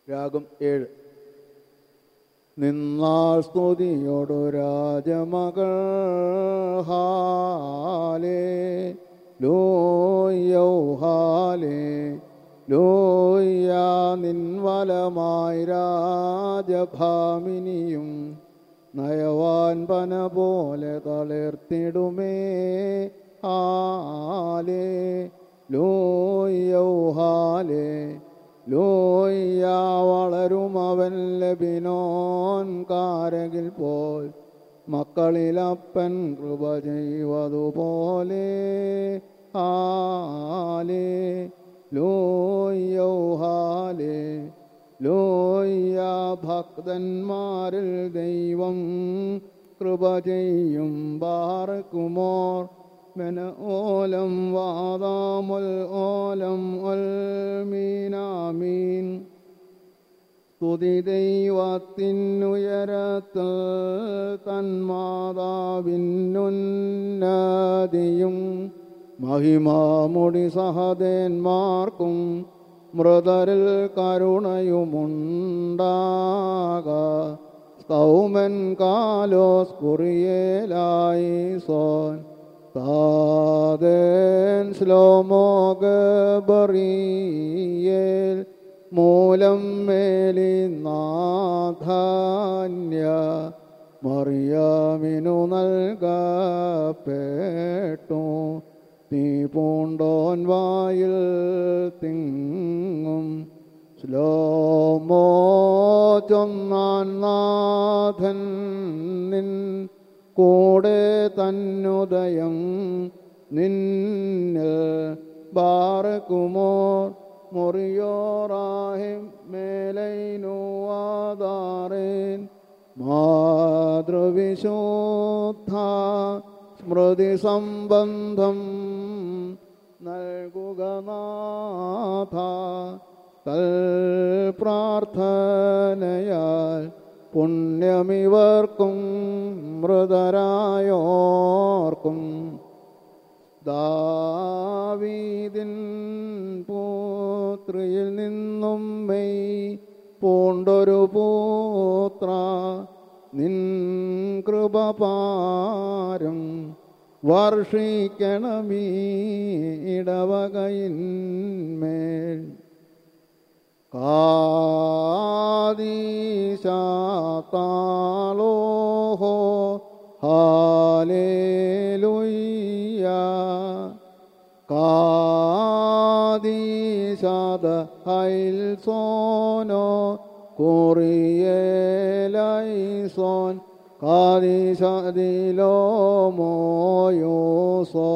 രാഗം ഏഴ് നിന്നാൾ സ്തുതിയോടു രാജമകൾ ഹാലേ ലോയ്യൗ ഹാലേ ലോയ്യ നിൻവലമായി രാജഭാമിനിയും നയവാൻ പന പോലെ തളിർത്തിടുമേ ഹാലേ ലോയ്യൗ ഹാലേ ലോയ്യ വളരും അവൻ ലബിനോൻ കാരകിൽ പോൽ മക്കളിലപ്പൻ കൃപ ചെയ്വതുപോലെ ഹാലേ ലോയ്യൗ ഹാലേ ലോയ്യ ഭക്തന്മാരിൽ ദൈവം കൃപ ചെയ്യും ബാർക്കുമോർ മെന ഓലം വാദാമുൽ ഓലം ഒൽ മീനാമീൻ സ്തുതി ദൈവത്തിനുയരത്തിൽ തന്മാതാവിന്നുന്നതിയും മഹിമാമുടി സഹദേന്മാർക്കും മൃതരിൽ കരുണയുമുണ്ടാക സ്കൗമൻ കാലോസ് കുറിയേലായി സോൻ താതേൻ ശ്ലോമോഗബറിയേൽ മൂലം മേലി നാധാന്യ മറിയാമിനു നൽകപ്പെട്ടു തീ പൂണ്ടോൻ വായിൽ തിങ്ങും ശ്ലോമോ ചൊന്നാൻ നാഥൻ നിൻ കൂടെ തന്നുദയം നിന്നിൽ ബാറക്കുമോർ മുറിയോറാഹിം മേലൈനുവാദാറേൻ മാതൃവിശുദ്ധ സ്മൃതി സംബന്ധം നൽകുക നാഥ തൽ പ്രാർത്ഥനയാൽ പുണ്യമിവർക്കും മൃതരായോർക്കും ദാവീദിൻ പുത്രിയിൽ നിന്നും മെയ് പൂണ്ടൊരു പുത്ര നിൻ കൃപപാരം വർഷിക്കണമീ ഇടവകയിന്മേൽ കാദീശാത്താലോഹോ ഹാലേലുയ്യ കാദീശാദ ഹൈൽ സോനോ കുറിയേലൈസോൻ കാദീശാദിലോ മോയോസോ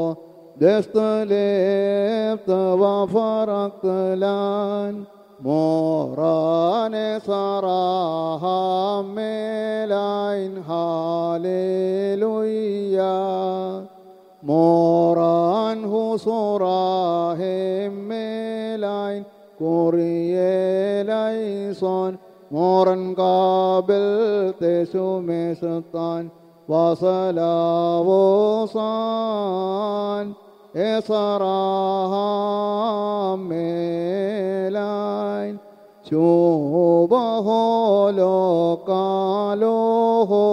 ദസ്തലേപ്ത വഫറക്തലാൻ മോറാനെ സറാഹാമേലൈൻ ഹാലേലുയ്യ മോറാൻ ഹുസുറാഹേമേലൈൻ കുറിയേലൈസോൻ മോറൻ കാബിൽ തെശുമേശത്താൻ വസലാവോസാൻ എസറാമേലൈൻ ശോഭഹോലോ കാലോഹോ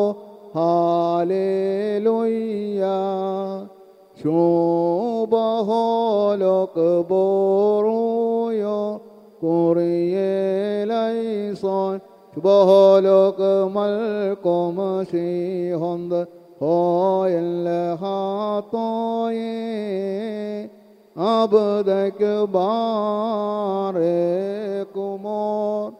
ഹാലേലുയ്യ ശോഭഹോലോക്ക് ബോറുയോ കുറിയേലൈസോൻ ശുഭഹോലോക്ക് മൽക്കൊമശീഹൊന്ത് ഹോയല്ല ഹാത്തോയേ അബദക്ക് ബാറേ കുമോർ